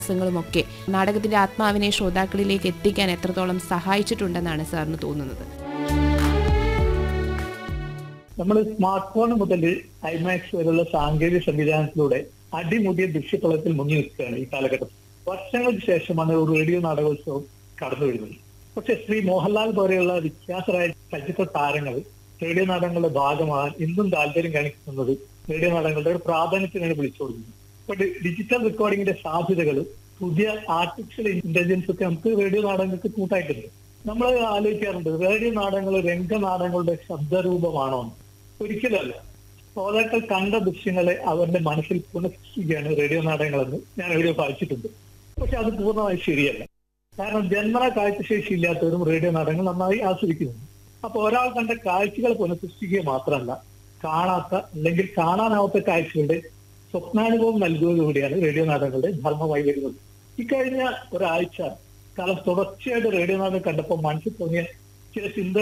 ഒക്കെ നാടകത്തിന്റെ ആത്മാവിനെ ശ്രോതാക്കളിലേക്ക് എത്തിക്കാൻ എത്രത്തോളം സഹായിച്ചിട്ടുണ്ടെന്നാണ് സാറിന് തോന്നുന്നത് നമ്മൾ സ്മാർട്ട് ഫോൺ മുതൽ ഐമാക്സ് വരെയുള്ള സാങ്കേതിക സംവിധാനത്തിലൂടെ അടിമുടിയ ദൃശ്യതലത്തിൽ മുങ്ങി നിൽക്കുകയാണ് ഈ കാലഘട്ടത്തിൽ വർഷങ്ങൾക്ക് ശേഷമാണ് ഒരു റേഡിയോ നാടകോത്സവം കടന്നു വരുന്നത് പക്ഷെ ശ്രീ മോഹൻലാൽ പോലെയുള്ള വിഖ്യാതരായ ചലച്ചിത്ര താരങ്ങൾ റേഡിയോ നാടകങ്ങളുടെ ഭാഗമാകാൻ ഇന്നും താല്പര്യം കാണിക്കുന്നത് റേഡിയോ നാടകങ്ങളുടെ ഒരു പ്രാധാന്യത്തിനാണ് വിളിച്ചു കൊടുക്കുന്നത് ഇപ്പൊ ഡി- ഡിജിറ്റൽ റെക്കോർഡിംഗിന്റെ സാധ്യതകൾ പുതിയ ആർട്ടിഫിഷ്യൽ ഇന്റലിജൻസ് ഒക്കെ നമുക്ക് റേഡിയോ നാടകങ്ങൾക്ക് കൂട്ടായിട്ടുണ്ട് നമ്മൾ ആലോചിക്കാറുണ്ട് റേഡിയോ നാടകങ്ങൾ രംഗനാടകങ്ങളുടെ ശബ്ദരൂപമാണോ എന്ന്. ഒരിക്കലല്ല ശ്രോതാക്കൾ കണ്ട ദൃശ്യങ്ങളെ അവരുടെ മനസ്സിൽ പുനഃസൃഷ്ടിക്കുകയാണ് റേഡിയോ നാടകങ്ങളെന്ന് ഞാൻ എവിടെയോ വായിച്ചിട്ടുണ്ട് പക്ഷെ അത് പൂർണ്ണമായി ശരിയല്ല കാരണം ജന്മന കാഴ്ചശേഷി ഇല്ലാത്തവരും റേഡിയോ നാടകങ്ങൾ നന്നായി ആസ്വദിക്കുന്നുണ്ട് അപ്പൊ ഒരാൾ കണ്ട കാഴ്ചകൾ പുനഃസൃഷ്ടിക്കുക മാത്രമല്ല കാണാത്ത അല്ലെങ്കിൽ കാണാനാവാത്ത കാഴ്ചകളുടെ സ്വപ്നാനുഭവം നൽകുന്നതുകൂടിയാണ് റേഡിയോ നാടകങ്ങളുടെ ധർമ്മമായി വരുന്നത് ഇക്കഴിഞ്ഞ ഒരാഴ്ച കാലം തുടർച്ചയായിട്ട് റേഡിയോ നാടകം കണ്ടപ്പോൾ മനസ്സിൽ തോന്നിയ ചില ചിന്ത